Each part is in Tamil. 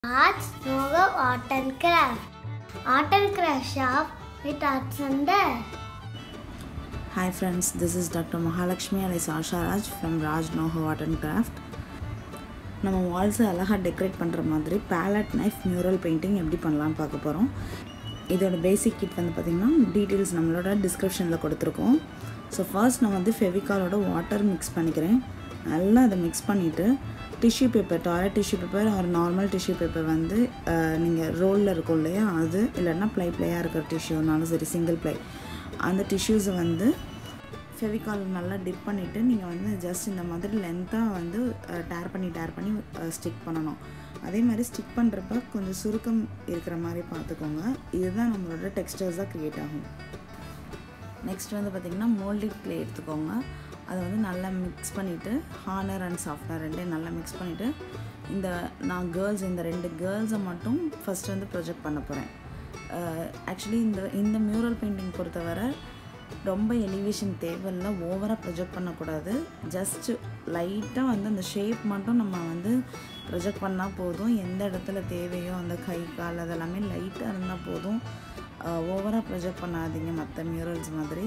Arts Yoga Art and Craft. Art and Craft Shop with Arts Under. Hi friends, this is Dr. Mahalakshmi alias Asha Raj from Raj Noho Art and Craft. நம்ம வால்ஸை அழகாக டெக்கரேட் பண்ணுற மாதிரி பேலட் நைஃப் மியூரல் பெயிண்டிங் எப்படி பண்ணலான்னு பார்க்க போகிறோம் இதோட பேசிக் கிட் வந்து பார்த்திங்கன்னா டீட்டெயில்ஸ் நம்மளோட டிஸ்கிரிப்ஷனில் கொடுத்துருக்கோம் ஸோ ஃபர்ஸ்ட் நான் வந்து ஃபெவிகாலோட வாட்டர் மிக்ஸ் பண்ணிக்கிறேன் நல்லா அதை மிக்ஸ் பண்ணிவிட்டு tissue paper toilet tissue paper ஒரு நார்மல் டிஷ்யூ பேப்பர் வந்து நீங்கள் ரோலில் இருக்கும் இல்லையா அது இல்லைன்னா ப்ளை ப்ளையாக இருக்கிற டிஷ்யூனாலும் சரி சிங்கிள் ப்ளை அந்த டிஷ்யூஸை வந்து ஃபெவிகால் நல்லா டிப் பண்ணிவிட்டு நீங்கள் வந்து ஜஸ்ட் இந்த மாதிரி லென்த்தாக வந்து டேர் பண்ணி டேர் பண்ணி ஸ்டிக் பண்ணணும் அதே மாதிரி ஸ்டிக் பண்ணுறப்ப கொஞ்சம் சுருக்கம் இருக்கிற மாதிரி பார்த்துக்கோங்க இதுதான் நம்மளோட டெக்ஸ்டர்ஸாக க்ரியேட் ஆகும் நெக்ஸ்ட் வந்து பார்த்திங்கன்னா மோல்டிட் க்ளே எடுத்துக்கோங்க அதை வந்து நல்லா மிக்ஸ் பண்ணிவிட்டு ஹார்னர் அண்ட் சாஃப்ட்னர் ரெண்டையும் நல்லா மிக்ஸ் பண்ணிவிட்டு இந்த நான் கேர்ள்ஸ் இந்த ரெண்டு கேர்ள்ஸை மட்டும் ஃபஸ்ட் வந்து ப்ரொஜெக்ட் பண்ண போகிறேன் ஆக்சுவலி இந்த இந்த மியூரல் பெயிண்டிங் பொறுத்தவரை ரொம்ப எலிவேஷன் தேவையில்ல ஓவராக ப்ரொஜெக்ட் பண்ணக்கூடாது ஜஸ்ட்டு லைட்டாக வந்து அந்த ஷேப் மட்டும் நம்ம வந்து ப்ரொஜெக்ட் பண்ணால் போதும் எந்த இடத்துல தேவையோ அந்த கை கால் அதெல்லாமே லைட்டாக இருந்தால் போதும் ஓவராக ப்ரொஜெக்ட் பண்ணாதீங்க மற்ற மியூரல்ஸ் மாதிரி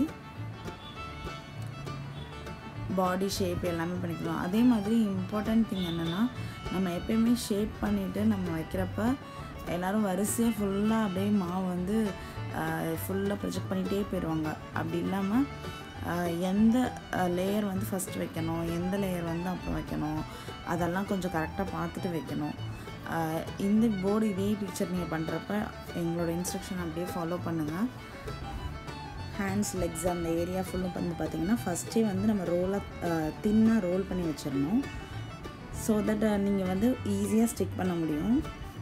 பாடி ஷேப் எல்லாமே பண்ணிக்கலாம் அதே மாதிரி இம்பார்ட்டன்ட் திங் என்னென்னா நம்ம எப்பயுமே ஷேப் பண்ணிவிட்டு நம்ம வைக்கிறப்ப எல்லோரும் வரிசையாக ஃபுல்லாக அப்படியே மாவு வந்து ஃபுல்லாக ப்ரொஜெக்ட் பண்ணிகிட்டே போயிடுவாங்க அப்படி இல்லாமல் எந்த லேயர் வந்து ஃபஸ்ட் வைக்கணும் எந்த லேயர் வந்து அப்புறம் வைக்கணும் அதெல்லாம் கொஞ்சம் கரெக்டாக பார்த்துட்டு வைக்கணும் இந்த போர்டு இதே பிக்சர் நீங்கள் பண்ணுறப்ப எங்களோட இன்ஸ்ட்ரக்ஷன் அப்படியே ஃபாலோ பண்ணுங்கள் ஹேண்ட்ஸ் லெக்ஸ் அந்த ஏரியா ஃபுல்லும் வந்து பார்த்திங்கன்னா ஃபஸ்ட்டே வந்து நம்ம ரோலாக தின்னாக ரோல் பண்ணி வச்சிடணும் ஸோ தட் நீங்கள் வந்து ஈஸியாக ஸ்டிக் பண்ண முடியும்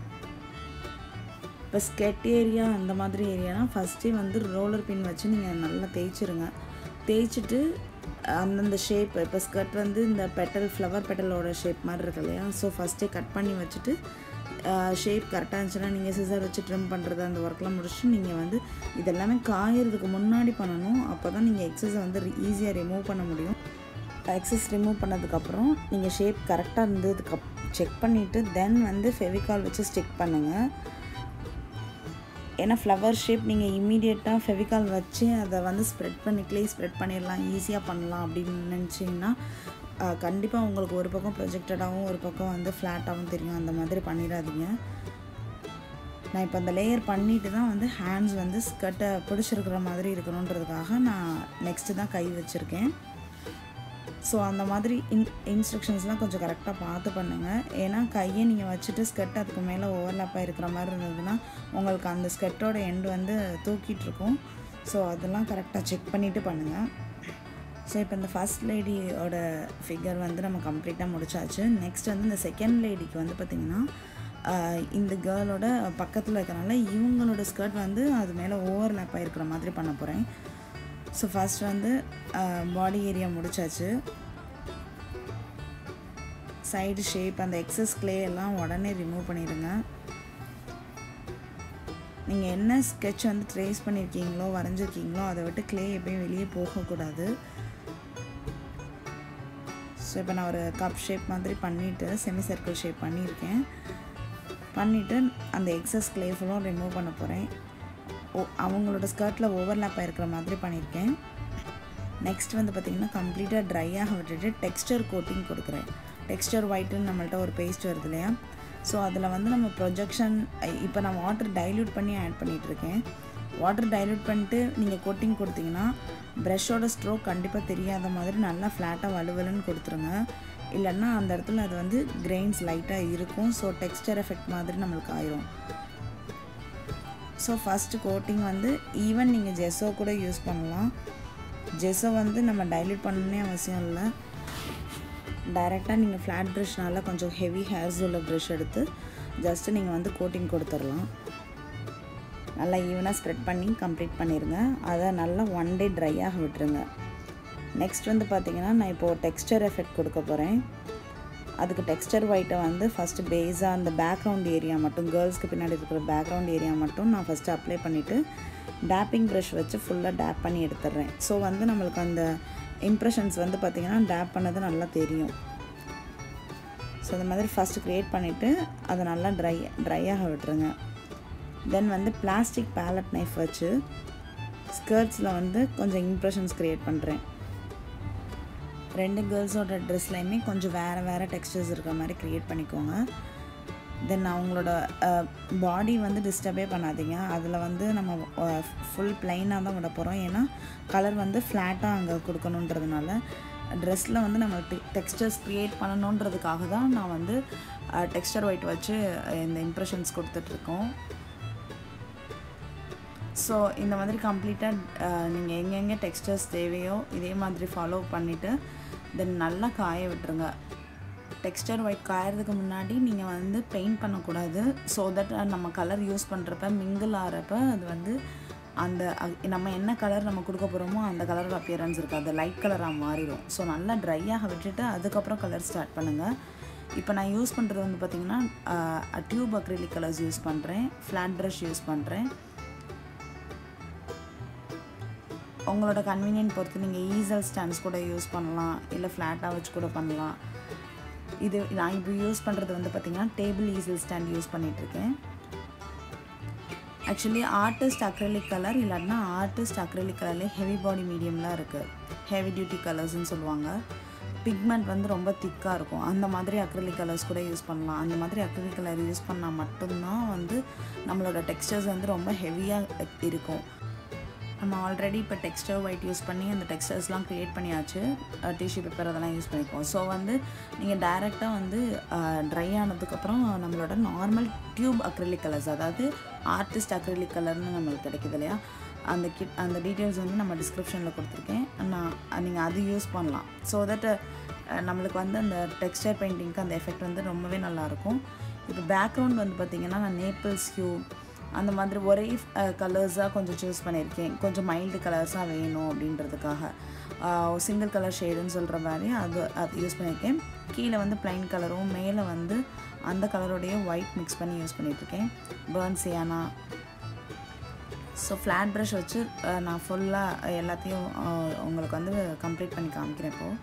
இப்போ ஸ்கெட் ஏரியா அந்த மாதிரி ஏரியானா ஃபஸ்ட்டே வந்து ரோலர் பின் வச்சு நீங்கள் நல்லா தேய்ச்சிருங்க தேய்ச்சிட்டு அந்தந்த ஷேப் இப்போ ஸ்கர்ட் வந்து இந்த பெட்டல் ஃப்ளவர் பெட்டலோட ஷேப் மாதிரி இருக்கு இல்லையா ஸோ ஃபஸ்ட்டே கட் பண்ணி வச்சுட்டு ஷேப் கரெக்டாக இருந்துச்சுன்னா நீங்கள் சிசர் வச்சு ட்ரிம் பண்ணுறது அந்த ஒர்க்லாம் முடிச்சுட்டு நீங்கள் வந்து இதெல்லாமே காயறதுக்கு முன்னாடி பண்ணணும் அப்போ தான் நீங்கள் எக்ஸஸை வந்து ஈஸியாக ரிமூவ் பண்ண முடியும் எக்ஸஸ் ரிமூவ் பண்ணதுக்கப்புறம் நீங்கள் ஷேப் கரெக்டாக இருந்ததுக்கு செக் பண்ணிவிட்டு தென் வந்து ஃபெவிகால் வச்சு ஸ்டிக் பண்ணுங்கள் ஏன்னா ஃப்ளவர் ஷேப் நீங்கள் இம்மீடியட்டாக ஃபெவிகால் வச்சு அதை வந்து ஸ்ப்ரெட் பண்ணி க்ளே ஸ்ப்ரெட் பண்ணிடலாம் ஈஸியாக பண்ணலாம் அப்படின்னு நினச்சிங்கன்னா கண்டிப்பாக உங்களுக்கு ஒரு பக்கம் ப்ரொஜெக்டடாகவும் ஒரு பக்கம் வந்து ஃப்ளாட்டாகவும் தெரியும் அந்த மாதிரி பண்ணிடாதீங்க நான் இப்போ அந்த லேயர் பண்ணிட்டு தான் வந்து ஹேண்ட்ஸ் வந்து ஸ்கர்ட்டை பிடிச்சிருக்கிற மாதிரி இருக்கணுன்றதுக்காக நான் நெக்ஸ்ட்டு தான் கை வச்சுருக்கேன் ஸோ அந்த மாதிரி இன் இன்ஸ்ட்ரக்ஷன்ஸ்லாம் கொஞ்சம் கரெக்டாக பார்த்து பண்ணுங்கள் ஏன்னா கையை நீங்கள் வச்சுட்டு ஸ்கர்ட் அதுக்கு மேலே ஓவர்லாப்பாக இருக்கிற மாதிரி இருந்ததுன்னா உங்களுக்கு அந்த ஸ்கர்ட்டோட எண்டு வந்து தூக்கிட்டு இருக்கும் ஸோ அதெல்லாம் கரெக்டாக செக் பண்ணிவிட்டு பண்ணுங்கள் ஸோ இப்போ இந்த ஃபஸ்ட் லேடியோட ஃபிகர் வந்து நம்ம கம்ப்ளீட்டாக முடிச்சாச்சு நெக்ஸ்ட் வந்து இந்த செகண்ட் லேடிக்கு வந்து பார்த்திங்கன்னா இந்த கேர்ளோட பக்கத்தில் இருக்கிறனால இவங்களோட ஸ்கர்ட் வந்து அது மேலே ஓவர்லேப்பாக இருக்கிற மாதிரி பண்ண போகிறேன் ஸோ ஃபஸ்ட் வந்து பாடி ஏரியா முடிச்சாச்சு சைடு ஷேப் அந்த எக்ஸஸ் கிளே எல்லாம் உடனே ரிமூவ் பண்ணிடுங்க நீங்கள் என்ன ஸ்கெட்ச் வந்து ட்ரேஸ் பண்ணியிருக்கீங்களோ வரைஞ்சிருக்கீங்களோ அதை விட்டு கிளே எப்பயும் வெளியே போகக்கூடாது ஸோ இப்போ நான் ஒரு கப் ஷேப் மாதிரி பண்ணிவிட்டு செமி சர்க்கிள் ஷேப் பண்ணியிருக்கேன் பண்ணிவிட்டு அந்த எக்ஸஸ் கிளே ஃபுல்லும் ரிமூவ் பண்ண போகிறேன் ஓ அவங்களோட ஸ்கர்ட்டில் ஓவர்லேப் ஆகிருக்கிற மாதிரி பண்ணியிருக்கேன் நெக்ஸ்ட் வந்து பார்த்திங்கன்னா கம்ப்ளீட்டாக ட்ரையாக விட்டுட்டு டெக்ஸ்டர் கோட்டிங் கொடுக்குறேன் டெக்ஸ்டர் ஒயிட்டுன்னு நம்மள்ட்ட ஒரு பேஸ்ட் வருது இல்லையா ஸோ அதில் வந்து நம்ம ப்ரொஜெக்ஷன் இப்போ நான் வாட்டர் டைல்யூட் பண்ணி ஆட் பண்ணிகிட்ருக்கேன் வாட்டர் டைல்யூட் பண்ணிட்டு நீங்கள் கோட்டிங் கொடுத்தீங்கன்னா ப்ரெஷ்ஷோட ஸ்ட்ரோக் கண்டிப்பாக தெரியாத மாதிரி நல்லா ஃப்ளாட்டாக வலுவலுன்னு கொடுத்துருங்க இல்லைன்னா அந்த இடத்துல அது வந்து கிரெயின்ஸ் லைட்டாக இருக்கும் ஸோ டெக்ஸ்டர் எஃபெக்ட் மாதிரி நம்மளுக்கு ஆயிரும் ஸோ ஃபஸ்ட்டு கோட்டிங் வந்து ஈவன் நீங்கள் ஜெஸ்ஸோ கூட யூஸ் பண்ணலாம் ஜெஸ்ஸோ வந்து நம்ம டைல்யூட் பண்ணணுன்னே அவசியம் இல்லை டைரெக்டாக நீங்கள் ஃப்ளாட் ப்ரஷ்னால கொஞ்சம் ஹெவி ஹேர்ஸ் உள்ள ப்ரஷ் எடுத்து ஜஸ்ட்டு நீங்கள் வந்து கோட்டிங் கொடுத்துடலாம் நல்லா ஈவனாக ஸ்ப்ரெட் பண்ணி கம்ப்ளீட் பண்ணிடுங்க அதை நல்லா ஒன் டே ட்ரையாக விட்டுருங்க நெக்ஸ்ட் வந்து பார்த்திங்கன்னா நான் இப்போது டெக்ஸ்டர் எஃபெக்ட் கொடுக்க போகிறேன் அதுக்கு டெக்ஸ்டர் ஒயிட்டை வந்து ஃபஸ்ட்டு பேஸாக அந்த பேக்ரவுண்ட் ஏரியா மட்டும் கேர்ள்ஸ்க்கு பின்னாடி இருக்கிற பேக்ரவுண்ட் ஏரியா மட்டும் நான் ஃபஸ்ட்டு அப்ளை பண்ணிவிட்டு டேப்பிங் ப்ரஷ் வச்சு ஃபுல்லாக டேப் பண்ணி எடுத்துடுறேன் ஸோ வந்து நம்மளுக்கு அந்த இம்ப்ரெஷன்ஸ் வந்து பார்த்திங்கன்னா டேப் பண்ணது நல்லா தெரியும் ஸோ இந்த மாதிரி ஃபஸ்ட்டு க்ரியேட் பண்ணிவிட்டு அதை நல்லா ட்ரை ட்ரையாக விட்டுருங்க தென் வந்து பிளாஸ்டிக் பேலட் நைஃப் வச்சு ஸ்கர்ட்ஸில் வந்து கொஞ்சம் இம்ப்ரெஷன்ஸ் க்ரியேட் பண்ணுறேன் ரெண்டு கேர்ள்ஸோட ட்ரெஸ்லையுமே கொஞ்சம் வேறு வேறு டெக்ஸ்டர்ஸ் இருக்கிற மாதிரி க்ரியேட் பண்ணிக்கோங்க தென் அவங்களோட பாடி வந்து டிஸ்டர்பே பண்ணாதீங்க அதில் வந்து நம்ம ஃபுல் பிளைனாக தான் விட போகிறோம் ஏன்னா கலர் வந்து ஃப்ளாட்டாக அங்கே கொடுக்கணுன்றதுனால ட்ரெஸ்ஸில் வந்து நம்ம டெக்ஸ்டர்ஸ் க்ரியேட் பண்ணணுன்றதுக்காக தான் நான் வந்து டெக்ஸ்டர் ஒயிட் வச்சு இந்த இம்ப்ரெஷன்ஸ் கொடுத்துட்ருக்கோம் ஸோ இந்த மாதிரி கம்ப்ளீட்டாக நீங்கள் எங்கெங்கே டெக்ஸ்டர்ஸ் தேவையோ இதே மாதிரி ஃபாலோ பண்ணிவிட்டு தென் நல்லா காய விட்டுருங்க டெக்ஸ்டர் ஒயிட் காயறதுக்கு முன்னாடி நீங்கள் வந்து பெயிண்ட் பண்ணக்கூடாது ஸோ தட் நம்ம கலர் யூஸ் பண்ணுறப்ப மிங்கிள் ஆகிறப்ப அது வந்து அந்த நம்ம என்ன கலர் நம்ம கொடுக்க போகிறோமோ அந்த கலரோட அப்பியரன்ஸ் இருக்காது லைட் கலராக மாறிடும் ஸோ நல்லா ட்ரையாக விட்டுட்டு அதுக்கப்புறம் கலர் ஸ்டார்ட் பண்ணுங்கள் இப்போ நான் யூஸ் பண்ணுறது வந்து பார்த்திங்கன்னா டியூப் அக்ரிலிக் கலர்ஸ் யூஸ் பண்ணுறேன் ஃப்ளாட் ப்ரஷ் யூஸ் பண்ணுறேன் உங்களோட கன்வீனியன்ட் பொறுத்து நீங்கள் ஈசல் ஸ்டாண்ட்ஸ் கூட யூஸ் பண்ணலாம் இல்லை ஃப்ளாட்டாக வச்சு கூட பண்ணலாம் இது நான் இப்போ யூஸ் பண்ணுறது வந்து பார்த்திங்கன்னா டேபிள் ஈசல் ஸ்டாண்ட் யூஸ் பண்ணிகிட்ருக்கேன் ஆக்சுவலி ஆர்டிஸ்ட் அக்ரலிக் கலர் இல்லைன்னா ஆர்டிஸ்ட் அக்ரலிக் கலர்லேயே ஹெவி பாடி மீடியம்லாம் இருக்குது ஹெவி டியூட்டி கலர்ஸ்னு சொல்லுவாங்க பிக்மெண்ட் வந்து ரொம்ப திக்காக இருக்கும் அந்த மாதிரி அக்ரலிக் கலர்ஸ் கூட யூஸ் பண்ணலாம் அந்த மாதிரி அக்ரலிக் கலர் யூஸ் பண்ணால் மட்டும்தான் வந்து நம்மளோட டெக்ஸ்டர்ஸ் வந்து ரொம்ப ஹெவியாக இருக்கும் நம்ம ஆல்ரெடி இப்போ டெக்ஸ்டர் ஒயிட் யூஸ் பண்ணி அந்த டெக்ஸ்டர்ஸ்லாம் க்ரியேட் பண்ணியாச்சு டிஷ்யூ பேப்பர் அதெல்லாம் யூஸ் பண்ணிக்குவோம் ஸோ வந்து நீங்கள் டைரெக்டாக வந்து ட்ரை ஆனதுக்கப்புறம் நம்மளோட நார்மல் டியூப் அக்ரிலிக் கலர்ஸ் அதாவது ஆர்டிஸ்ட் அக்ரிலிக் கலர்னு நம்மளுக்கு கிடைக்குது இல்லையா அந்த கிட் அந்த டீட்டெயில்ஸ் வந்து நம்ம டிஸ்கிரிப்ஷனில் கொடுத்துருக்கேன் நான் நீங்கள் அது யூஸ் பண்ணலாம் ஸோ தட் நம்மளுக்கு வந்து அந்த டெக்ஸ்டர் பெயிண்டிங்க்கு அந்த எஃபெக்ட் வந்து ரொம்பவே நல்லாயிருக்கும் இப்போ பேக்ரவுண்ட் வந்து பார்த்திங்கன்னா நான் நேப்பிள்ஸ் ஹியூ அந்த மாதிரி ஒரே கலர்ஸாக கொஞ்சம் சூஸ் பண்ணியிருக்கேன் கொஞ்சம் மைல்டு கலர்ஸாக வேணும் அப்படின்றதுக்காக சிங்கிள் கலர் ஷேடுன்னு சொல்கிற மாதிரி அது அது யூஸ் பண்ணியிருக்கேன் கீழே வந்து ப்ளைன் கலரும் மேலே வந்து அந்த கலரோடைய ஒயிட் மிக்ஸ் பண்ணி யூஸ் பண்ணிகிட்ருக்கேன் burnt sienna so flat brush வச்சு நான் ஃபுல்லாக எல்லாத்தையும் உங்களுக்கு வந்து கம்ப்ளீட் பண்ணி காமிக்கிறேன் இப்போது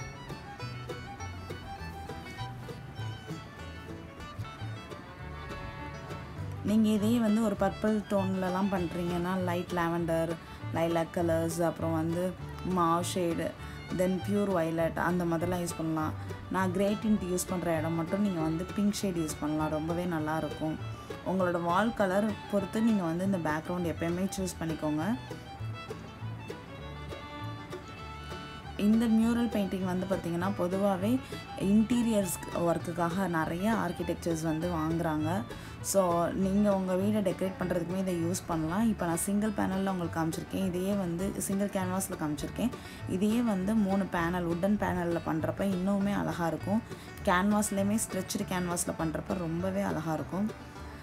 நீங்கள் இதையே வந்து ஒரு பர்பிள் டோன்லலாம் பண்ணுறீங்கன்னா லைட் லாவெண்டர் லைலாக் கலர்ஸ் அப்புறம் வந்து mauve shade then pure violet அந்த மாதிரிலாம் யூஸ் பண்ணலாம் நான் கிரே டிண்ட் யூஸ் பண்ணுற இடம் மட்டும் நீங்கள் வந்து பிங்க் ஷேட் யூஸ் பண்ணலாம் ரொம்பவே நல்லாயிருக்கும் உங்களோட வால் கலர் பொறுத்து நீங்கள் வந்து இந்த பேக்ரவுண்ட் எப்போயுமே சூஸ் பண்ணிக்கோங்க இந்த மியூரல் பெயிண்டிங் வந்து பார்த்திங்கன்னா பொதுவாகவே இன்டீரியர்ஸ் ஒர்க்குக்காக நிறைய ஆர்கிடெக்சர்ஸ் வந்து வாங்குகிறாங்க ஸோ நீங்கள் உங்கள் வீடை டெக்கரேட் பண்ணுறதுக்குமே இதை யூஸ் பண்ணலாம் இப்போ நான் சிங்கிள் பேனலில் உங்களுக்கு காமிச்சிருக்கேன் இதையே வந்து சிங்கிள் கேன்வாஸில் காமிச்சிருக்கேன் இதையே வந்து மூணு பேனல் உட்டன் பேனலில் பண்ணுறப்ப இன்னுமே அழகாக இருக்கும் கேன்வாஸ்லேயுமே ஸ்ட்ரெச்சு கேன்வாஸில் பண்ணுறப்ப ரொம்பவே அழகாக இருக்கும்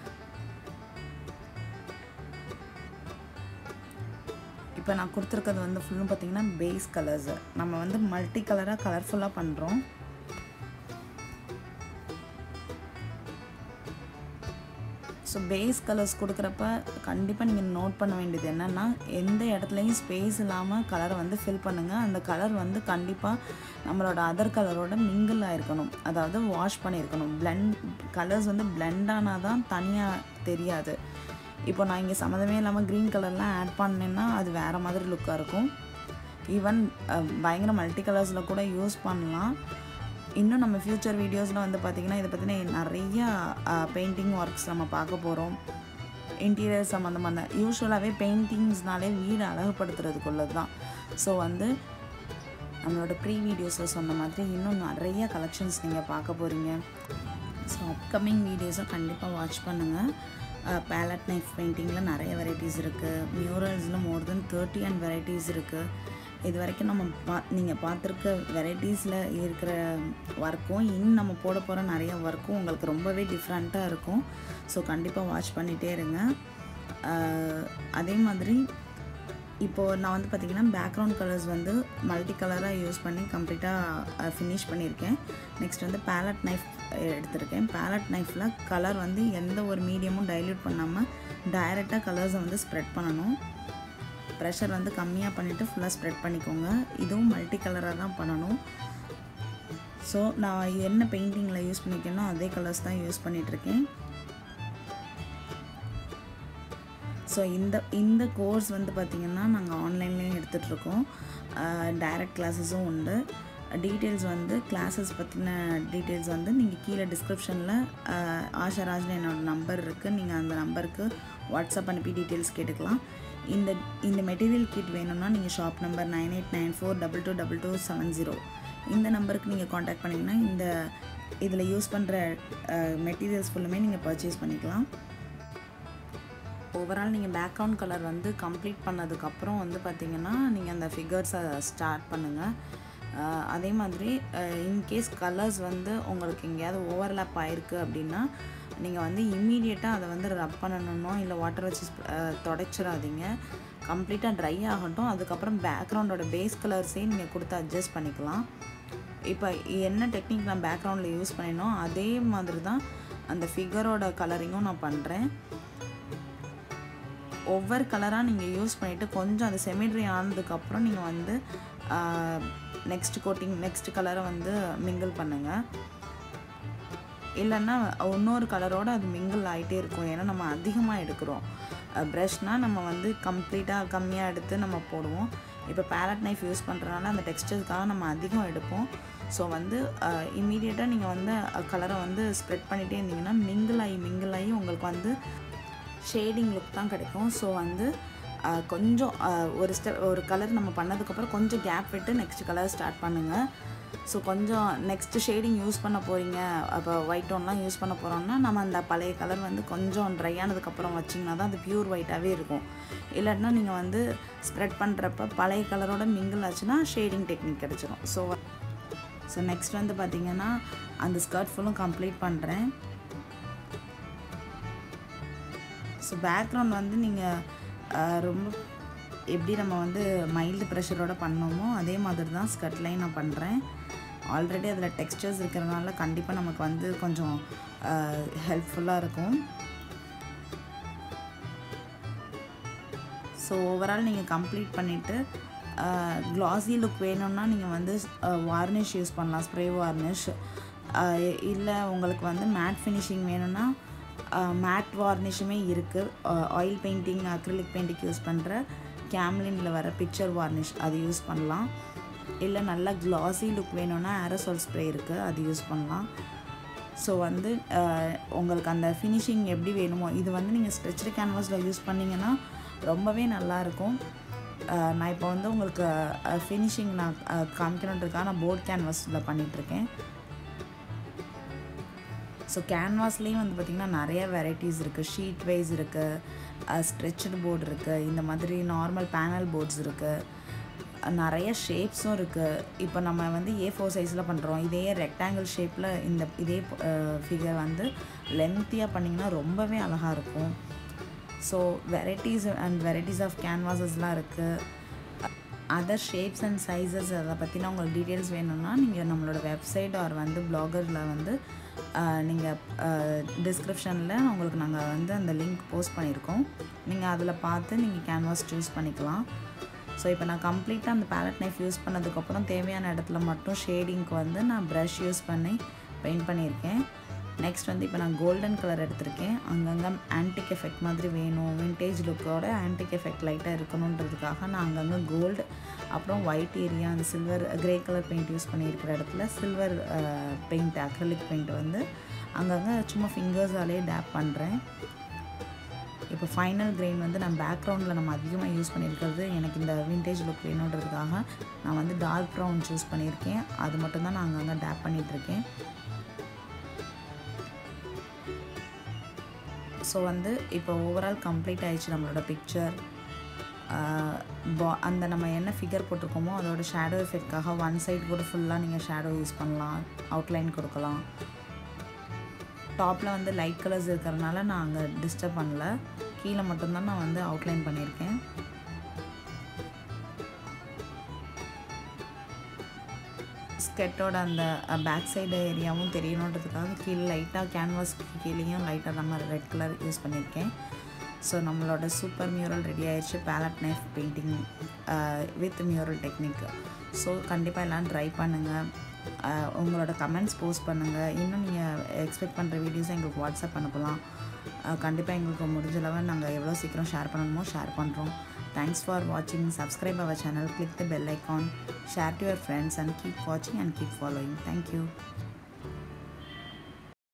இப்போ நான் கொடுத்துருக்கிறது வந்து ஃபுல்லும் பார்த்திங்கன்னா பேஸ் கலர்ஸு நம்ம வந்து மல்டி கலராக கலர்ஃபுல்லாக பண்ணுறோம் ஸோ பேஸ் கலர்ஸ் கொடுக்குறப்ப கண்டிப்பாக நீங்கள் நோட் பண்ண வேண்டியது என்னென்னா எந்த இடத்துலையும் ஸ்பேஸ் இல்லாமல் கலரை வந்து ஃபில் பண்ணுங்கள் அந்த கலர் வந்து கண்டிப்பாக நம்மளோட அதர் கலரோட மிங்கிள் ஆகிருக்கணும் அதாவது வாஷ் பண்ணியிருக்கணும் பிளெண்ட் கலர்ஸ் வந்து பிளெண்ட் ஆனால் தான் தனியாக தெரியாது இப்போ நான் இங்கே சம்மந்தமே இல்லாமல் க்ரீன் கலர்லாம் ஆட் பண்ணேன்னா அது வேறு மாதிரி லுக்காக இருக்கும் ஈவன் பயங்கர மல்டி கலர்ஸில் கூட யூஸ் பண்ணலாம் இன்னும் நம்ம ஃப்யூச்சர் வீடியோஸில் வந்து பார்த்திங்கன்னா இதை பற்றின நிறைய பெயிண்டிங் ஒர்க்ஸ் நம்ம பார்க்க போகிறோம் இன்டீரியர் சம்மந்தமான யூஸ்வலாகவே பெயிண்டிங்ஸ்னாலே வீடு அழகுபடுத்துறதுக்குள்ளது தான் ஸோ வந்து நம்மளோட ப்ரீ வீடியோஸில் சொன்ன மாதிரி இன்னும் நிறைய கலெக்ஷன்ஸ் நீங்கள் பார்க்க போகிறீங்க ஸோ அப்கமிங் வீடியோஸை கண்டிப்பாக வாட்ச் பண்ணுங்கள் பேலட் நைஃப் பெயிண்டிங்கில் நிறைய வெரைட்டிஸ் இருக்குது மியூரல்ஸில் more than thirty and varieties இருக்குது இது வரைக்கும் நம்ம பா நீங்கள் பார்த்துருக்க வெரைட்டிஸில் இருக்கிற ஒர்க்கும் இன்னும் நம்ம போட போகிற நிறைய ஒர்க்கும் உங்களுக்கு ரொம்பவே டிஃப்ரெண்ட்டாக இருக்கும் ஸோ கண்டிப்பாக வாட்ச் பண்ணிகிட்டே இருங்க அதே மாதிரி இப்போது நான் வந்து பார்த்திங்கன்னா பேக்ரவுண்ட் கலர்ஸ் வந்து மல்டி கலராக யூஸ் பண்ணி கம்ப்ளீட்டாக ஃபினிஷ் பண்ணியிருக்கேன் நெக்ஸ்ட் வந்து பேலட் நைஃப் எடுத்திருக்கேன் பேலட் நைஃப்பில் கலர் வந்து எந்த ஒரு மீடியமும் டைல்யூட் பண்ணாமல் டைரெக்டாக கலர்ஸை வந்து ஸ்ப்ரெட் பண்ணணும் ப்ரெஷர் வந்து கம்மியாக பண்ணிவிட்டு ஃபுல்லாக ஸ்ப்ரெட் பண்ணிக்கோங்க இதுவும் மல்டி கலராக தான் பண்ணணும் ஸோ நான் என்ன பெயிண்டிங்கில் யூஸ் பண்ணியிருக்கேனோ அதே கலர்ஸ் தான் யூஸ் பண்ணிகிட்ருக்கேன் ஸோ இந்த இந்த கோர்ஸ் வந்து பார்த்திங்கன்னா நாங்கள் ஆன்லைன்லேயும் எடுத்துகிட்ருக்கோம் டைரக்ட் கிளாஸஸும் உண்டு டீட்டெயில்ஸ் வந்து கிளாஸஸ் பற்றின டீட்டெயில்ஸ் வந்து நீங்கள் கீழே டிஸ்கிரிப்ஷனில் ஆஷாராஜ்னு என்னோட நம்பர் இருக்குது நீங்கள் அந்த நம்பருக்கு வாட்ஸ்அப் அனுப்பி டீட்டெயில்ஸ் கேட்டுக்கலாம் இந்த இந்த மெட்டீரியல் கிட் வேணும்னா நீங்கள் shop number nine eight nine four double two double two seven zero இந்த நம்பருக்கு நீங்கள் காண்டாக்ட் பண்ணிங்கன்னா இந்த இதில் யூஸ் பண்ணுற மெட்டீரியல்ஸ் ஃபுல்லுமே நீங்கள் பர்ச்சேஸ் பண்ணிக்கலாம் ஓவரால் நீங்கள் பேக்ரவுண்ட் கலர் வந்து கம்ப்ளீட் பண்ணதுக்கப்புறம் வந்து பார்த்திங்கன்னா நீங்கள் அந்த ஃபிகர்ஸை ஸ்டார்ட் பண்ணுங்கள் அதே மாதிரி இன்கேஸ் கலர்ஸ் வந்து உங்களுக்கு எங்கேயாவது ஓவர்லேப் ஆயிருக்கு அப்படின்னா நீங்கள் வந்து இம்மீடியட்டாக அதை வந்து ரப் பண்ணணுமோ இல்லை வாட்டர் வச்சு தொடச்சிடாதீங்க கம்ப்ளீட்டாக ட்ரை ஆகட்டும் அதுக்கப்புறம் பேக்ரவுண்டோட பேஸ் கலர்ஸே நீங்கள் கொடுத்து அட்ஜஸ்ட் பண்ணிக்கலாம் இப்போ என்ன டெக்னிக் நான் பேக்ரவுண்டில் யூஸ் பண்ணினோ அதே மாதிரி தான் அந்த ஃபிகரோட கலரிங்கும் நான் பண்ணுறேன் ஒவ்வொரு கலராக நீங்கள் யூஸ் பண்ணிவிட்டு கொஞ்சம் அது செமிட்ரி ஆனதுக்கப்புறம் நீங்கள் வந்து நெக்ஸ்ட் கோட்டிங் நெக்ஸ்ட் கலரை வந்து மிங்கிள் பண்ணுங்கள் இல்லைன்னா இன்னொரு கலரோடு அது மிங்கிள் ஆகிட்டே இருக்கும் ஏன்னா நம்ம அதிகமாக எடுக்கிறோம் ப்ரஷ்னால் நம்ம வந்து கம்ப்ளீட்டாக கம்மியாக எடுத்து நம்ம போடுவோம் இப்போ பேலட் நைஃப் யூஸ் பண்ணுறதுனால அந்த டெக்ஸ்டர்ஸ்க்காக நம்ம அதிகம் எடுப்போம் ஸோ வந்து இம்மீடியட்டாக நீங்கள் வந்து கலரை வந்து ஸ்ப்ரெட் பண்ணிகிட்டே இருந்தீங்கன்னா மிங்கிள் ஆகி மிங்கிள் ஆகி உங்களுக்கு வந்து ஷேடிங் லுக் தான் கிடைக்கும் ஸோ வந்து கொஞ்சம் ஒரு ஸ்டெப் ஒரு கலர் நம்ம பண்ணதுக்கப்புறம் கொஞ்சம் கேப் விட்டு நெக்ஸ்ட் கலர் ஸ்டார்ட் பண்ணுங்கள் ஸோ கொஞ்சம் நெக்ஸ்ட்டு ஷேடிங் யூஸ் பண்ண போகிறீங்க அப்போ ஒயிட் டோன்லாம் யூஸ் பண்ண போகிறோம்னா நம்ம அந்த பழைய கலர் வந்து கொஞ்சம் ட்ரை ஆனதுக்கப்புறம் வச்சிங்கன்னா தான் அது பியூர் ஒயிட்டாகவே இருக்கும் இல்லாட்டினா நீங்கள் வந்து ஸ்ப்ரெட் பண்ணுறப்ப பழைய கலரோட மிங்கிள் ஆச்சுன்னா ஷேடிங் டெக்னிக் கிடச்சிரும் ஸோ ஸோ நெக்ஸ்ட் வந்து பார்த்திங்கன்னா அந்த ஸ்கர்ட் ஃபுல்லும் கம்ப்ளீட் பண்ணுறேன் ஸோ பேக்ரவுண்ட் வந்து நீங்கள் ரொம்ப எப்படி நம்ம வந்து மைல்டு ப்ரெஷரோட பண்ணோமோ அதே மாதிரி தான் ஸ்கர்ட்லையும் நான் பண்ணுறேன் ஆல்ரெடி அதில் டெக்ஸ்டர்ஸ் இருக்கிறதுனால கண்டிப்பாக நமக்கு வந்து கொஞ்சம் ஹெல்ப்ஃபுல்லாக இருக்கும் ஸோ ஓவரால் நீங்கள் கம்ப்ளீட் பண்ணிவிட்டு க்ளாஸி லுக் வேணும்னா நீங்கள் வந்து வார்னிஷ் யூஸ் பண்ணலாம் ஸ்ப்ரே வார்னிஷ் இல்லை உங்களுக்கு வந்து மேட் ஃபினிஷிங் வேணும்னா மேட் வார்னிஷுமே இருக்குது oil painting acrylic painting use பண்ணுற கேம்லினில் வர பிக்சர் வார்னிஷ் அது யூஸ் பண்ணலாம் இல்லை நல்லா க்ளாஸி லுக் வேணும்னா ஆரசோல் ஸ்ப்ரே இருக்குது அது யூஸ் பண்ணலாம் ஸோ வந்து உங்களுக்கு அந்த ஃபினிஷிங் எப்படி வேணுமோ இது வந்து நீங்கள் ஸ்ட்ரெச்சு கேன்வாஸில் யூஸ் பண்ணிங்கன்னா ரொம்பவே நல்லாயிருக்கும் நான் இப்போ வந்து உங்களுக்கு ஃபினிஷிங் நான் காமிக்கணுன்றதுக்காக நான் போர்ட் கேன்வாஸில் பண்ணிகிட்ருக்கேன் ஸோ கேன்வாஸ்லேயும் வந்து பார்த்திங்கன்னா நிறைய வெரைட்டிஸ் இருக்குது ஷீட் வைஸ் இருக்குது ஸ்ட்ரெச்சடு போர்டு இருக்குது இந்த மாதிரி நார்மல் பேனல் போர்ட்ஸ் இருக்குது நிறைய ஷேப்ஸும் இருக்குது இப்போ நம்ம வந்து ஏ ஃபோர் சைஸில் பண்ணுறோம் இதே ரெக்டாங்கிள் ஷேப்பில் இந்த இதே ஃபிகர் வந்து லென்த்தியாக பண்ணிங்கன்னா ரொம்பவே அழகாக இருக்கும் so varieties and varieties of கேன்வாசஸ்லாம் இருக்குது அதர் ஷேப்ஸ் அண்ட் சைஸஸ் அதை பற்றின உங்களுக்கு டீட்டெயில்ஸ் வேணும்னா நீங்கள் நம்மளோட வெப்சைட் ஆர் வந்து பிளாகரில் வந்து நீங்கள் டிஸ்கிரிப்ஷனில் உங்களுக்கு நாங்கள் வந்து அந்த லிங்க் போஸ்ட் பண்ணியிருக்கோம் நீங்கள் அதில் பார்த்து நீங்கள் கேன்வாஸ் சூஸ் பண்ணிக்கலாம் ஸோ இப்போ நான் கம்ப்ளீட்டாக அந்த பேலட் நைஃப் யூஸ் பண்ணதுக்கப்புறம் தேவையான இடத்துல மட்டும் ஷேடிங்க்கு வந்து நான் ப்ரஷ் யூஸ் பண்ணி பெயிண்ட் பண்ணியிருக்கேன் நெக்ஸ்ட் வந்து இப்போ நான் கோல்டன் கலர் எடுத்திருக்கேன் அங்கங்கே ஆன்டிக் எஃபெக்ட் மாதிரி வேணும் விண்டேஜ் லுக்கோட ஆன்டிக் எஃபெக்ட் லைட்டாக இருக்கணுன்றதுக்காக நான் அங்கங்கே கோல்டு அப்புறம் ஒயிட் ஏரியா அந்த silver grey colour paint use பண்ணியிருக்கிற இடத்துல சில்வர் பெயிண்ட் அக்ரலிக் பெயிண்ட் வந்து அங்கங்கே சும்மா ஃபிங்கர்ஸாலே டேப் பண்ணுறேன் இப்போ ஃபைனல் கிரெயின் வந்து நான் பேக்ரவுண்டில் நம்ம அதிகமாக யூஸ் பண்ணியிருக்கிறது எனக்கு இந்த விண்டேஜ் லுக் வேணுன்றதுக்காக நான் வந்து டார்க் ப்ரௌன் சூஸ் பண்ணியிருக்கேன் அது மட்டும்தான் நான் அங்கங்கே டேப் பண்ணிகிட்ருக்கேன் ஸோ வந்து இப்போ ஓவரால் கம்ப்ளீட் ஆயிடுச்சு நம்மளோட பிக்சர் பா அந்த நம்ம என்ன ஃபிகர் போட்டிருக்கோமோ அதோட ஷேடோ எஃபெக்ட்காக ஒன் சைடு கூட ஃபுல்லாக நீங்கள் ஷேடோ யூஸ் பண்ணலாம் அவுட்லைன் கொடுக்கலாம் டாப்பில் வந்து லைட் கலர்ஸ் இருக்கிறதுனால நான் அங்கே டிஸ்டர்ப் பண்ணல கீழே மட்டும்தான் நான் வந்து அவுட்லைன் பண்ணியிருக்கேன் ஸ்கெட்டோட அந்த பேக் சைடு ஏரியாவும் தெரியணுன்றதுக்காக கீழே லைட்டாக கேன்வாஸ் கீழேயும் லைட்டாக நம்ம ரெட் கலர் யூஸ் பண்ணியிருக்கேன் ஸோ நம்மளோட சூப்பர் மியூரல் ரெடி ஆயிடுச்சு palette knife painting with mural technique so கண்டிப்பாக எல்லாம் ட்ரை பண்ணுங்கள் அஹ், உங்களோட கமெண்ட்ஸ் போஸ்ட் பண்ணுங்கள் இன்னும் நீங்கள் எக்ஸ்பெக்ட் பண்ணுற வீடியோஸை எங்களுக்கு வாட்ஸ்அப் அனுப்பலாம் கண்டிப்பாக எங்களுக்கு முடிஞ்ச அளவு நாங்கள் எவ்வளோ சீக்கிரம் ஷேர் பண்ணணுமோ ஷேர் பண்ணுறோம் தேங்க்ஸ் ஃபார் வாட்சிங் subscribe our channel click the bell icon share to your friends and keep வாட்சிங் அண்ட் கீப் ஃபாலோயிங் தேங்க்யூ